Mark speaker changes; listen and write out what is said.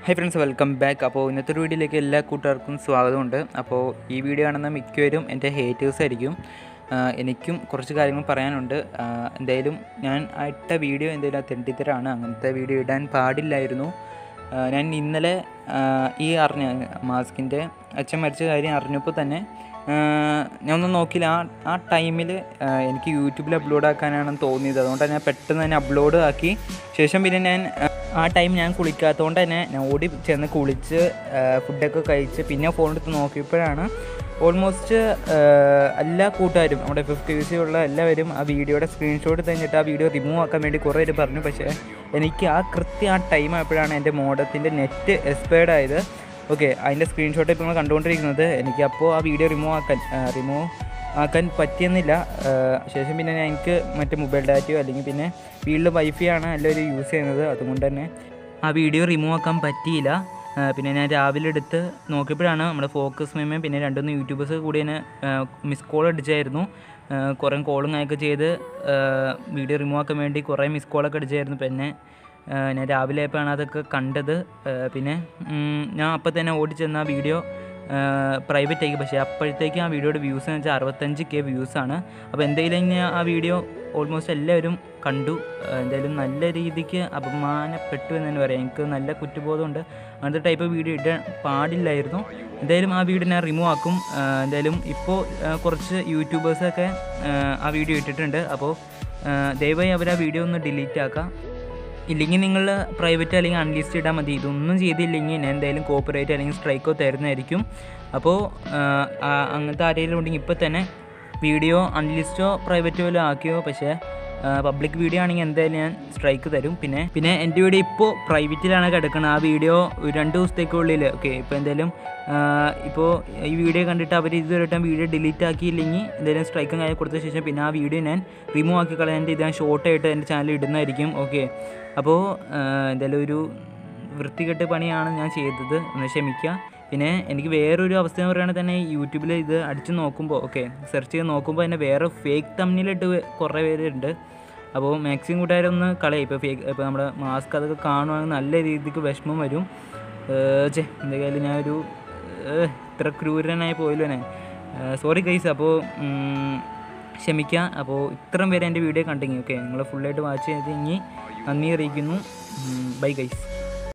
Speaker 1: hi friends welcome back അപ്പോൾ ഇന്നത്തെ ഒരു വീഡിയോയിലേക്ക് എല്ലാ കൂട്ടുകാർക്കും സ്വാഗതമുണ്ട് അപ്പോൾ ഈ വീഡിയോ കാണുന്ന മിക്കവരും എൻ്റെ ഹേറ്റേഴ്സ് ആയിരിക്കും ആഹ് എനിക്കും കുറച്ച് കാര്യങ്ങൾ പറയാനുണ്ട് ആഹ് എന്തായാലും ഞാൻ ഇട്ട വീഡിയോ എന്തായാലും തെണ്ടിത്തരാണ് അങ്ങനത്തെ വീഡിയോ ഇടാൻ പാടില്ലായിരുന്നു ആഹ് ഞാൻ ഇന്നലെ ആഹ് ഈ അറിഞ്ഞ മാസ്കിൻ്റെ അച്ഛൻ മരിച്ച കാര്യം അറിഞ്ഞപ്പോൾ തന്നെ ആഹ് ഞാൻ ഒന്നും നോക്കിയില്ല ആ ആ ടൈമിൽ എനിക്ക് യൂട്യൂബിൽ അപ്ലോഡ് ആക്കാനാണെന്ന് തോന്നിയത് അതുകൊണ്ടാണ് ഞാൻ പെട്ടെന്ന് തന്നെ അപ്ലോഡ് ആക്കി ശേഷം പിന്നെ ഞാൻ ആഹ് ആ ടൈം ഞാൻ കുളിക്കാത്തതുകൊണ്ട് തന്നെ ഞാൻ ഓടി ചെന്ന് കുളിച്ച് ആഹ് ഫുഡൊക്കെ കഴിച്ച് പിന്നെ ഫോൺ എടുത്ത് നോക്കിയപ്പോഴാണ് ഓൾമോസ്റ്റ് എല്ലാ കൂട്ടുകാരും നമ്മുടെ ഫിഫ്റ്റി യു സി ഉള്ള എല്ലാവരും ആ വീഡിയോയുടെ സ്ക്രീൻഷോട്ട് തന്നിട്ട് ആ വീഡിയോ റിമൂവ് ആക്കാൻ വേണ്ടി കുറേ പേര് പറഞ്ഞു പക്ഷേ എനിക്ക് ആ കൃത്യം ആ ടൈം ആയപ്പോഴാണ് എൻ്റെ മോഡത്തിൻ്റെ നെറ്റ് എക്സ്പയർഡ് ആയത് ഓക്കെ അതിൻ്റെ സ്ക്രീൻഷോട്ട് ഇപ്പോൾ നിങ്ങൾ കണ്ടുകൊണ്ടിരിക്കുന്നത് എനിക്ക് അപ്പോൾ ആ വീഡിയോ റിമൂവ് ആക്കാൻ റിമൂവ് ആക്കാൻ പറ്റിയെന്നില്ല ആ, ശേഷം പിന്നെ ഞാൻ എനിക്ക് മറ്റേ മൊബൈൽ ഡാറ്റയോ അല്ലെങ്കിൽ പിന്നെ വീട്ടിൽ വൈഫൈ ആണ് എല്ലാവരും യൂസ് ചെയ്യുന്നത് അതുകൊണ്ട് തന്നെ ആ വീഡിയോ റിമൂവ് ആക്കാൻ പറ്റിയില്ല ആ, പിന്നെ ഞാൻ രാവിലെ എടുത്ത് നോക്കിയപ്പോഴാണ് നമ്മുടെ ഫോക്കസ് മേമയും പിന്നെ രണ്ടുമൂന്ന് യൂട്യൂബേഴ്സ് കൂടി എന്നെ മിസ് കോൾ അടിച്ചായിരുന്നു ആ, കുറേ കോളും ഒക്കെ ചെയ്ത് വീഡിയോ റിമൂവ് ആക്കാൻ വേണ്ടി കുറേ മിസ് കോളൊക്കെ അടിച്ചായിരുന്നു പിന്നെ ആ, ഞാൻ രാവിലെ ആയപ്പോഴാണ് അതൊക്കെ കണ്ടത് ആ, പിന്നെ ഉം, ഞാൻ അപ്പം തന്നെ ഓടിച്ചെന്ന ആ വീഡിയോ പ്രൈവറ്റ് ആക്കി പക്ഷേ അപ്പോഴത്തേക്കും ആ വീഡിയോയുടെ വ്യൂസ് എന്ന് വെച്ചാൽ അറുപത്തഞ്ച് കെ വ്യൂസാണ് അപ്പോൾ എന്തെങ്കിലും ഇനി ആ വീഡിയോ ഓൾമോസ്റ്റ് എല്ലാവരും കണ്ടു ആ, എന്തായാലും നല്ല രീതിക്ക് അപമാനപ്പെട്ടു എന്ന് തന്നെ പറയാം എനിക്ക് നല്ല കുറ്റബോധമുണ്ട് അങ്ങനത്തെ ടൈപ്പ് വീഡിയോ ഇടാൻ പാടില്ലായിരുന്നു എന്തായാലും ആ വീഡിയോ ഞാൻ റിമൂവ് ആക്കും ആ, എന്തായാലും ഇപ്പോൾ ആ, കുറച്ച് യൂട്യൂബേഴ്സൊക്കെ ആ, ആ വീഡിയോ ഇട്ടിട്ടുണ്ട് അപ്പോൾ ആ, ദയവായി അവർ ആ വീഡിയോ ഒന്ന് ഡിലീറ്റ് ആക്കാം ഇല്ലെങ്കിൽ നിങ്ങൾ പ്രൈവറ്റ് അല്ലെങ്കിൽ അൺലിസ്റ്റ് ഇടാൻ മതി ഇതൊന്നും ചെയ്തില്ലെങ്കിൽ ഞാൻ എന്തായാലും കോപ്പറേറ്റ് അല്ലെങ്കിൽ സ്ട്രൈക്കോ തരുന്നതായിരിക്കും അപ്പോൾ അങ്ങനത്തെ ആരെങ്കിലും ഉണ്ടെങ്കിൽ ഇപ്പോൾ തന്നെ വീഡിയോ അൺലിസ്റ്റോ പ്രൈവറ്റോ വല്ലതും ആക്കിയോ പക്ഷേ പബ്ലിക് വീഡിയോ ആണെങ്കിൽ എന്തായാലും ഞാൻ സ്ട്രൈക്ക് തരും പിന്നെ പിന്നെ എൻ്റെ വീഡിയോ ഇപ്പോൾ പ്രൈവറ്റിലാണ് കിടക്കുന്നത് ആ വീഡിയോ ഒരു രണ്ട് ദിവസത്തേക്കുള്ളിൽ ഓക്കെ ഇപ്പോൾ എന്തായാലും ഇപ്പോൾ ഈ വീഡിയോ കണ്ടിട്ട് അവർ ഇതുവരെ വീഡിയോ ഡിലീറ്റ് ആക്കിയില്ലെങ്കിൽ എന്തായാലും സ്ട്രൈക്കും കാര്യം കൊടുത്ത ശേഷം പിന്നെ ആ വീഡിയോ ഞാൻ റിമൂവ് ആക്കി കളയാൻ്റെ ഇത് ഞാൻ ഷോർട്ടായിട്ട് എൻ്റെ ചാനലിൽ ഇടുന്നതായിരിക്കും ഓക്കെ അപ്പോൾ എന്തായാലും ഒരു വൃത്തികെട്ട് പണിയാണ് ഞാൻ ചെയ്തത് ഒന്ന് ക്ഷമിക്കുക പിന്നെ എനിക്ക് വേറൊരു അവസ്ഥ എന്ന് പറയുകയാണെങ്കിൽ തന്നെ യൂട്യൂബിൽ ഇത് അടിച്ച് നോക്കുമ്പോൾ ഓക്കെ സെർച്ച് ചെയ്ത് നോക്കുമ്പോൾ തന്നെ വേറെ ഫേക്ക് തമ്മിലിട്ട് കുറേ പേരുണ്ട് അപ്പോൾ മാക്സിമം കൂട്ടുകാരൊന്ന് കളയും ഇപ്പോൾ ഫേക്ക് ഇപ്പോൾ നമ്മുടെ മാസ്ക് അതൊക്കെ കാണുവാണെങ്കിൽ നല്ല രീതിക്ക് വിഷമം വരും ഏഹ് ചേ എന്തായാലും ഞാനൊരു ഏഹ് ഇത്ര ക്രൂരനായി പോയല്ലോ ഞാൻ സോറി ഗൈസ് അപ്പോൾ ഉം, ക്ഷമിക്കുക അപ്പോൾ ഇത്രയും പേര് എൻ്റെ വീഡിയോ കണ്ടെങ്കിൽ ഓക്കെ നിങ്ങൾ ഫുള്ളായിട്ട് വാച്ച് ചെയ്തെങ്കിൽ നന്ദി അറിയിക്കുന്നു ബൈ ഗൈസ്